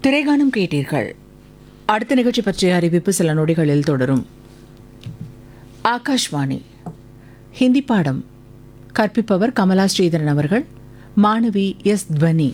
திரைகானம் கேட்டீர்கள் அடுத்த நிகழ்ச்சி பற்றிய அறிவிப்பு சில நொடிகளில் தொடரும் ஆகாஷ்வாணி ஹிந்தி பாடம் கற்பிப்பவர் கமலா ஸ்ரீதரன் அவர்கள் மாணவி எஸ் துவனி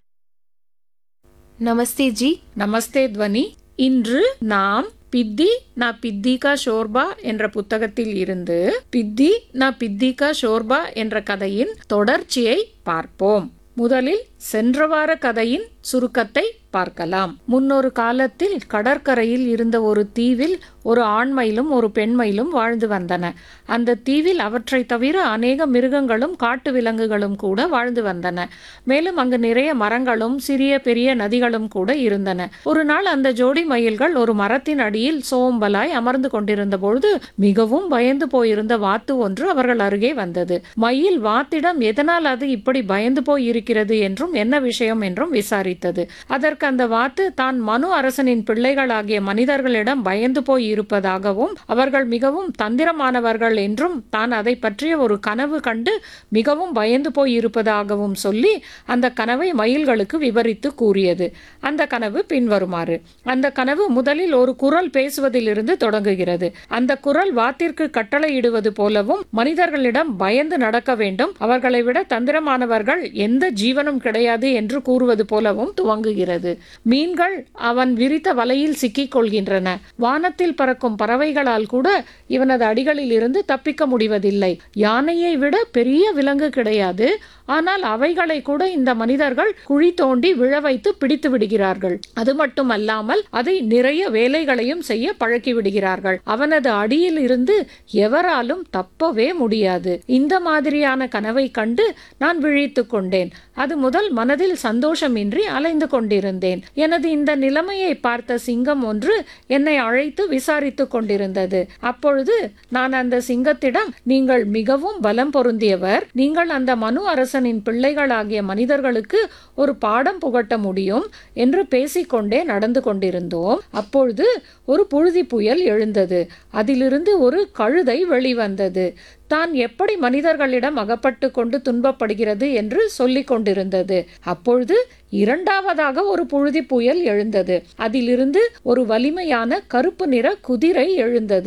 नमस्ते जी நமஸ்தே துவனி இன்று நாம் பித்தி நா பித்திகா ஷோர்பா என்ற புத்தகத்தில் இருந்து பித்தி நா பித்திகா ஷோர்பா என்ற கதையின் தொடர்ச்சியை பார்ப்போம் முதலில் சென்ற வார கதையின் சுருக்கத்தை பார்க்கலாம் முன்னொரு காலத்தில் கடற்கரையில் இருந்த ஒரு தீவில் ஒரு ஆண்மயிலும் ஒரு பெண்மயிலும் வாழ்ந்து வந்தன அந்த தீவில் அவற்றை தவிர அநேக மிருகங்களும் காட்டு விலங்குகளும் கூட வாழ்ந்து வந்தன மேலும் அங்கு நிறைய மரங்களும் சிறிய பெரிய நதிகளும் கூட இருந்தன ஒரு நாள் அந்த ஜோடி மயில்கள் ஒரு மரத்தின் அடியில் சோம்பலாய் அமர்ந்து கொண்டிருந்த பொழுது மிகவும் பயந்து போயிருந்த வாத்து ஒன்று அவர்கள் அருகே வந்தது மயில் வாத்திடம் எதனால் அது இப்படி பயந்து போய் இருக்கிறது என்றும் என்ன விஷயம் என்றும் விசாரித்தது அதற்கு அந்த வாத்து தான் மனு அரசனின் பிள்ளைகளாகிய மனிதர்களிடம் பயந்து போய் இருப்பதாகவும் அவர்கள் மிகவும் தந்திரமானவர்கள் என்றும் தான் அதை பற்றிய ஒரு கனவு கண்டு மிகவும் பயந்து போய் இருப்பதாகவும் சொல்லி அந்த கனவை மயில்களுக்கு விவரித்து கூறியது அந்த கனவு பின்வருமாறு அந்த கனவு முதலில் ஒரு குரல் பேசுவதிலிருந்து தொடங்குகிறது அந்த குரல் வாத்திற்கு கட்டளையிடுவது போலவும் மனிதர்களிடம் பயந்து நடக்க வேண்டும் அவர்களை விட தந்திரமானவர்கள் எந்த ஜீவனும் கிடையாது என்று கூறுவது போலவும் துவங்குகிறது மீன்கள் அவன் விரித்த வலையில் சிக்கிக் கொள்கின்றன வானத்தில் பறக்கும் பறவைகளால் கூட இவனது அடிகளில் இருந்து தப்பிக்க முடிவதில்லை யானையை விட பெரிய விலங்கு கிடையாது ஆனால் அவைகளை கூட இந்த மனிதர்கள் குழி தோண்டி விழ வைத்து பிடித்து விடுகிறார்கள் அது மட்டுமல்லாமல் அதை நிறைய வேலைகளையும் செய்ய பழக்கி விடுகிறார்கள் அவனது அடியில் இருந்து எவராலும் தப்பவே முடியாது இந்த மாதிரியான கனவை கண்டு நான் விழித்துக் கொண்டேன் அது முதல் மனதில் சந்தோஷமின்றி அலைந்து கொண்டிருந்தேன் எனது இந்த நிலைமையை பார்த்த சிங்கம் ஒன்று என்னை அழைத்து விசாரித்துக் கொண்டிருந்தது அப்பொழுது நான் அந்த சிங்கத்திடம் நீங்கள் மிகவும் பலம் பொருந்தியவர் நீங்கள் அந்த மனு அரசனின் பிள்ளைகளாகிய மனிதர்களுக்கு ஒரு பாடம் புகட்ட முடியும் என்று பேசிக்கொண்டே நடந்து கொண்டிருந்தோம் அப்பொழுது ஒரு புழுதி புயல் எழுந்தது அதிலிருந்து ஒரு கழுதை வெளிவந்தது தான் எப்படி மனிதர்களிடம் அகப்பட்டு கொண்டு துன்பப்படுகிறது என்று சொல்லிக் கொண்டிருந்தது அப்பொழுது இரண்டாவதாக ஒரு புழுதி புயல் எழுந்தது அதிலிருந்து ஒரு வலிமையான கருப்பு நிற குதிரை எழுந்தது